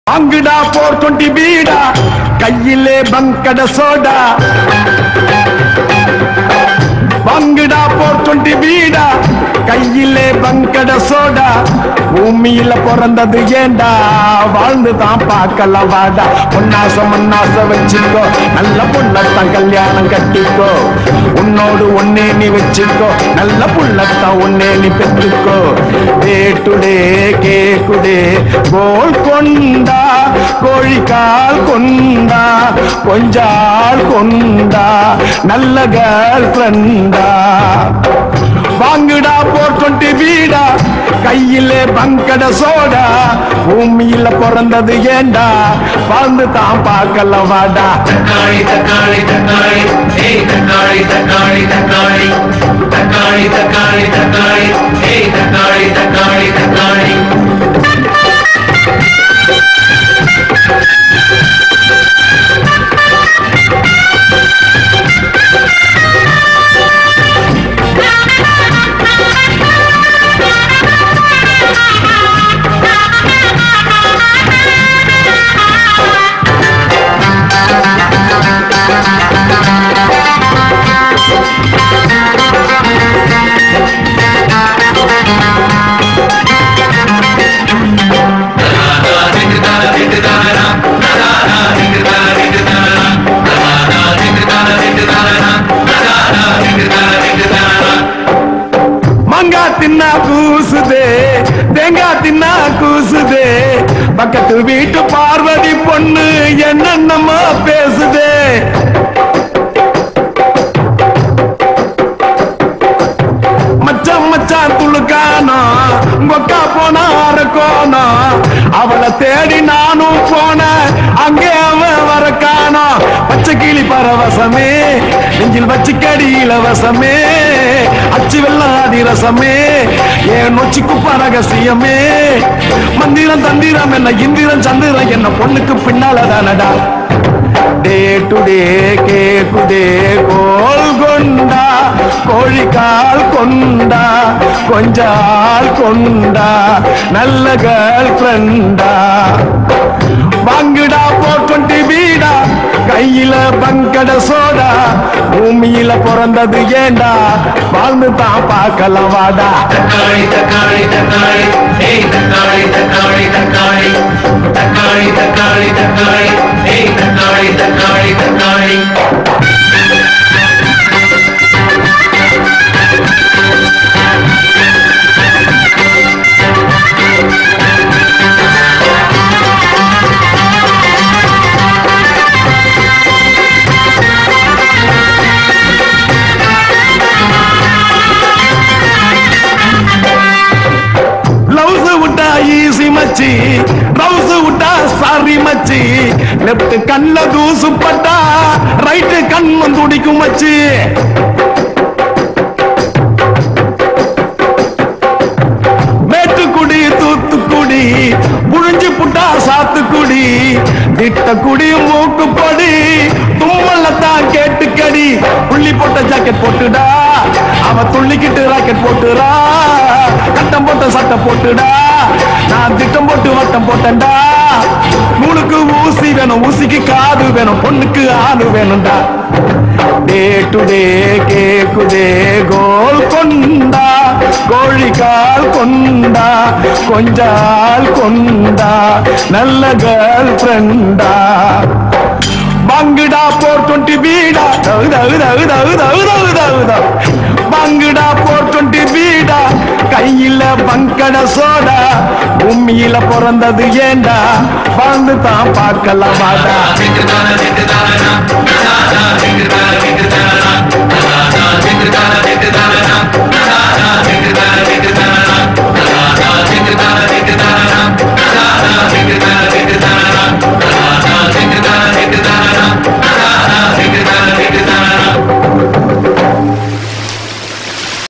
அங்குடா போர் twenty பீடா கையிலே பங்கட soda பங்குடா போர் twenty பீடா கையிலே பங்கட சோடா பூமியில பிறந்தது ஏண்டா வாழ்ந்து தான் பார்க்கலாம் வாடா பொன்னாசம் மண்ணாச வச்சுக்கோ நல்ல பொண்ணத்தான் கல்யாணம் கட்டிக்கோ உன்னோடு ஒன்னே நீ வச்சுக்கோ நல்ல புள்ளத்தான் ஒன்னே நீ பெற்றுக்கோ டே டுடே கேக்குடே கோல் கொண்டா கோழிக்கால் கொண்டா கொஞ்சால் கொண்டா நல்ல கேர்ள் ஃப்ரெண்டா வாங்குடா போர் டுவெண்டி வீடா கையிலே பங்கட சோடா பூமியில பிறந்தது ஏண்டா வாழ்ந்து தான் பார்க்கலாம் வாடா தக்காளி தக்காளி தக்காளி ஏய் தக்காளி தக்காளி தக்காளி தக்காளி தக்காளி தக்காளி ஏய் தக்காளி தக்காளி தக்காளி மங்கா தின்னா கூசுதே தேங்காய் தின்னா கூசுதே பக்கத்து வீட்டு பார்வதி பொண்ணு என்னென்னமா பேசுதே மச்சான் மச்சான் துளுக்கானா கொக்கா போனா அரக்கோனா அவளை தேடி நானும் போனேன் அங்கே அவன் வர காணோம் பச்சை கிளி பரவசமே நெஞ்சில் வச்சுக்கடி இலவசமே அச்சு வெள்ளம் அதிரசமே ஏன் நொச்சிக்கு பரகசியமே மந்திரம் தந்திரம் என்ன இந்திரம் சந்திரம் என்ன பொண்ணுக்கு பின்னால தானடா டே டு டே கேக்குதே கோல் கொண்டா கோழிக்கால் கொண்டா கொஞ்சால் கொண்டா நல்ல கேர்ள் ஃப்ரெண்டா வாங்குடா போ டுவெண்டி வீடா கையில பங்கட சோடா பூமியில பிறந்தது ஏண்டா வாழ்ந்து தான் பார்க்கலாம் வாடா தக்காளி தக்காளி தக்காளி ஏய் தக்காளி தக்காளி தக்காளி தக்காளி தக்காளி தக்காளி ஏய் தக்காளி தக்காளி தக்காளி பிளவுஸ் விட்டா ஈசி மச்சி பிளவுஸ் விட்டா சாரி மச்சி லெப்ட் கண்ணுல தூசு பட்டா ரைட் கண்ணு துடிக்கும் மச்சி மேட்டுக்குடி தூத்துக்குடி புழிஞ்சு புட்டா சாத்துக்குடி திட்டக்குடி மூக்குப்படி தும்மலத்தான் கேட்டுக்கடி புள்ளி போட்ட ஜாக்கெட் போட்டுடா அவ துள்ளிக்கிட்டு ராக்கெட் போட்டுறா கட்டம் போட்ட சட்டை போட்டுடா நான் திட்டம் போட்டு வட்டம் போட்டேன்டா நூலுக்கு ஊசி வேணும் ஊசிக்கு காது வேணும் பொண்ணுக்கு ஆணு வேணும்டா டே டு டே கேக்குதே கோல் கொண்டா கோழிக்கால் கொண்டா கொஞ்சால் கொண்டா நல்ல கேர்ள் ஃப்ரெண்டா பங்குடா போர் டுவெண்ட்டி பீடா தகு தகு தகு தகு தகு தகு தகு தகு பங்குடா போர் டுவெண்ட்டி பீடா கையில பங்கட சோடா பூமியில பிறந்தது ஏண்டா வாழ்ந்து தான் பார்க்கலாம் வாடா திட்டுதான திட்டுதானா